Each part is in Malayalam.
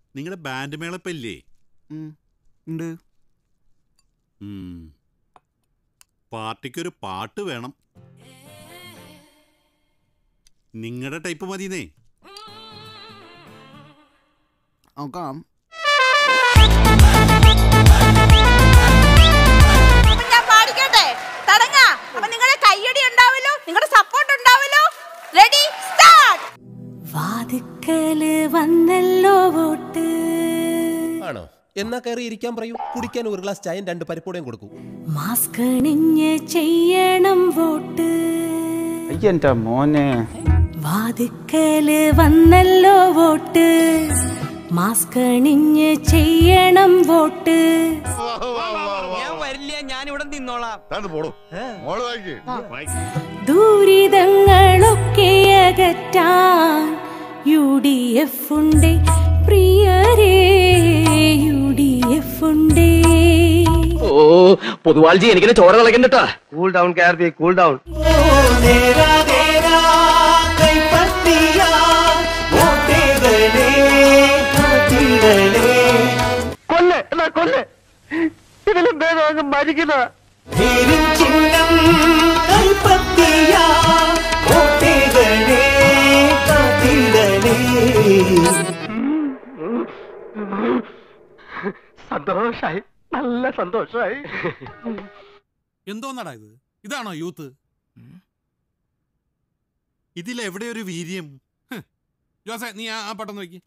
നിങ്ങളുടെ ബാൻഡ് മേളപ്പല്ലേ ഉം, ഉണ്ട് ഉം. പാർട്ടിക്കൊരു പാട്ട് വേണം നിങ്ങളുടെ ടൈപ്പ് മതിന്നേ നോക്കാം അപ്പൊ ഞാൻ പാടിക്കട്ടെ തുടങ്ങാ അപ്പൊ നിങ്ങളുടെ കയ്യടി ഉണ്ടാവല്ലോ നിങ്ങളുടെ സപ്പോർട്ട് ഉണ്ടാവല്ലോ റെഡി സ്റ്റാർട്ട് വാതുക്കല് വന്നല്ലോ വോട്ട് ആണോ എന്നാ കയറി ഇരിക്കാൻ പറയൂ കുടിക്കാൻ ഒരു ഗ്ലാസ് ചായയും രണ്ട് പരിപ്പോടെയും കൊടുക്കൂ മാസ്ക് അണിഞ്ഞ് ചെയ്യണം വോട്ട് എന്റെ മോനെ വാതുക്കല് വന്നല്ലോ വോട്ട് മാസ്ക് അണിഞ്ഞ് ചെയ്യണം വോട്ട് ഞാൻ വരില്ല ഞാൻ ഇവിടെ നിന്നോളാം ദുരിതങ്ങളൊക്കെ അകറ്റാൻ യു ഡി എഫ് ഉണ്ട് പ്രിയരേ യു ഡി എഫ് ഉണ്ട് ഓ പൊതുവാൾജി എനിക്കിനെ ചോര കളക്കണ്ടട്ടാ cool down K R B cool down കൊല്ല് എന്നാ കൊല്ല് ഇതിലും ഭേദം അങ്ങ് മരിക്കുന്ന സന്തോഷായി നല്ല സന്തോഷായി എന്തോന്നടാ ഇത് ഇതാണോ യൂത്ത് ഇതിലെവിടെ ഒരു വീര്യം ജോസെ നീ ആ ആ പട്ടം നോക്കി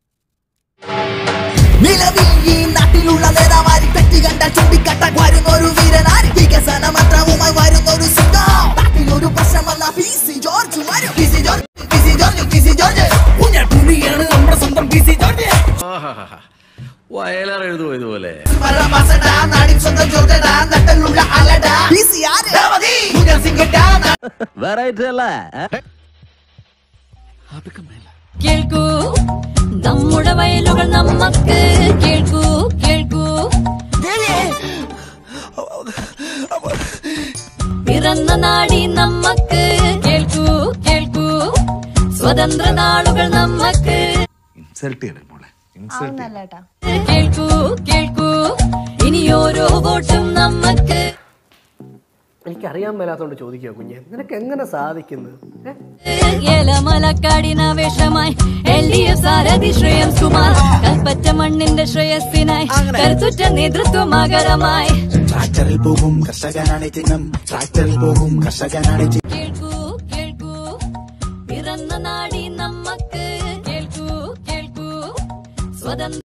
നിലവിൽ ഈ നാട്ടിലുള്ള നേതാവാരി തെറ്റി കണ്ടാൽ ചൂണ്ടിക്കാട്ടാൻ വരുന്നൊരു വീരനാരി വികസന മന്ത്രവുമായി വരുന്നൊരു സിംഗം നാട്ടിലൊരു പ്രശ്നം വന്ന പി സി ജോർജ് വരും P C George P C George P C George പുണ്യ പുലിയാണ് നമ്മുടെ സ്വന്തം പി സി ജോർജ് വയലാർ എഴുതുമോ ഇതുപോലെ പരമാസടാ നാടിൻ സ്വന്തം ജോർജടാ നട്ടലുള്ള അലടാ പി സി ആര് പുണ്യ സിംഗട്ടാ വെറൈറ്റി അല്ലേ കേൾക്കൂ നമ്മുടെ വയലുകൾ നമ്മക്ക് കേൾക്കൂ കേൾക്കൂ പിറന്ന നാടി നമ്മക്ക് കേൾക്കൂ കേൾക്കൂ സ്വതന്ത്ര നാളുകൾ നമ്മക്ക് കേൾക്കൂ കേൾക്കൂ ഇനി ഓരോ വോട്ടും നമ്മക്ക് എനിക്കറിയാൻ മേലാത്തോണ്ട് ചോദിക്കുക കുഞ്ഞെ നിനക്ക് എങ്ങനെ സാധിക്കുന്നു ഏലമലക്കാടിനാവേശമായി എൽ ഡി എഫ് സാരഥി ശ്രേയംസ് കുമാർ കൽപ്പറ്റ മണ്ണിന്റെ ശ്രേയസ്സിനായി കരുത്തുറ്റ നേതൃത്വമാകരമായി ട്രാക്ടറിൽ പോകും കർഷകനാണ് ചിഹ്നം ട്രാക്ടറിൽ പോകും കർഷകനാണ് കേൾക്കൂ കേൾക്കൂ പിറന്ന നാടി നമ്മക്ക് കേൾക്കൂ കേൾക്കൂ സ്വതന്ത്ര